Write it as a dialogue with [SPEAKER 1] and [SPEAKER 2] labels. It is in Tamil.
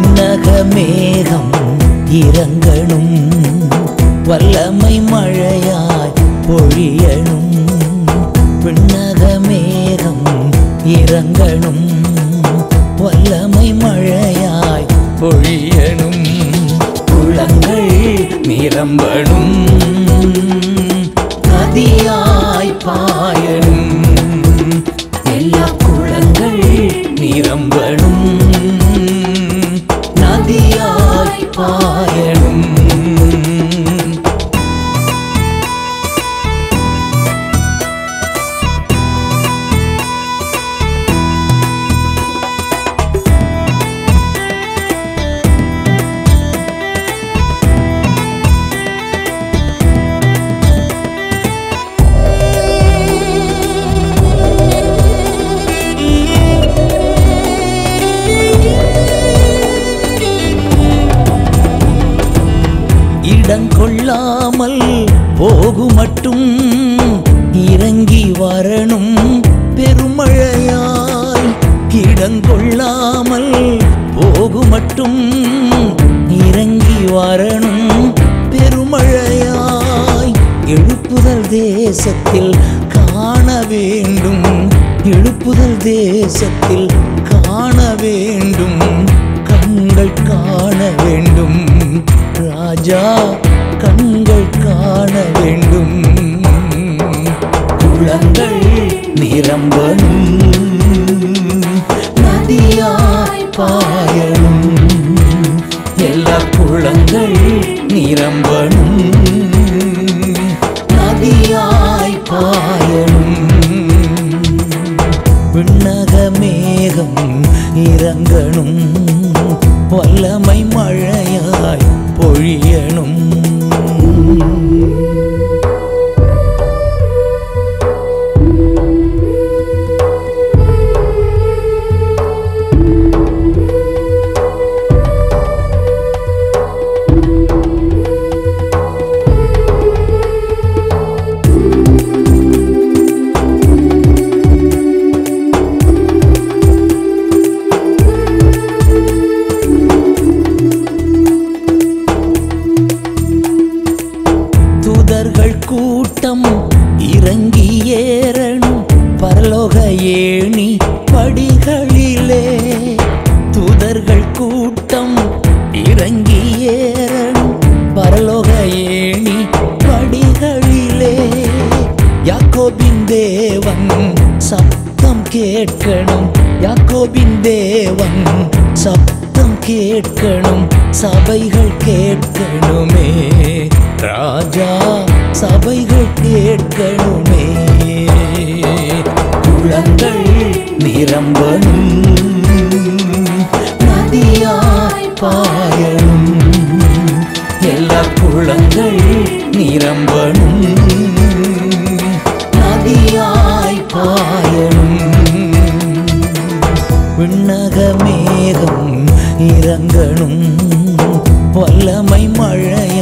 [SPEAKER 1] விண்ணக மேகம் இறங்கணும் வல்லமை மழையாய் பொழியணும் விண்ணக மேகம் இறங்கணும் வல்லமை மழையாய் பொழியணும் குளங்கள் நிரம்பணும் நதியாய் பாயணும் எல்லா குளங்கள் நிரம்பணும் நதியாய் பாயணும் இடங்கொள்ளாமல் போகு மட்டும் இறங்கி வரணும் பெருமழையாய் இடங்கொள்ளாமல் போகு மட்டும் இறங்கி வரணும் பெருமழையாய் எழுப்புதல் தேசத்தில் காண வேண்டும் எழுப்புதல் தேசத்தில் காண வேண்டும் கண்கள் காண வேண்டும் ராஜா கண்கள் காண வேண்டும் குளங்கள் நிரம்பணும் நதியாய் பாயணும் எல்லா குளங்கள் நிரம்பணும் நதியாய் பாயணும் விண்ணக மேகம் இறங்கணும் வல்லமை மழையாய் பொழியணும் தூதர்கள் கூட்டம் இறங்கி ஏறணும் பரலோக ஏணி படிகளிலே தூதர்கள் கூட்டம் இறங்கி ஏறணும் பரலோக ஏணி படிகளிலே யாக்கோபின் தேவன் சத்தம் கேட்கணும் யாக்கோபின் தேவன் சத்தம் கேட்கணும் சபைகள் கேட்கணுமே ராஜா சபைகள் கேட்கணுமே குளங்கள் நிரம்பணும் நதியாய் பாயணும் எல்லா குளங்கள் நிரம்பணும் நதியாய் பாயணும் விண்ணக மேகம் இறங்கணும் வல்லமை மழை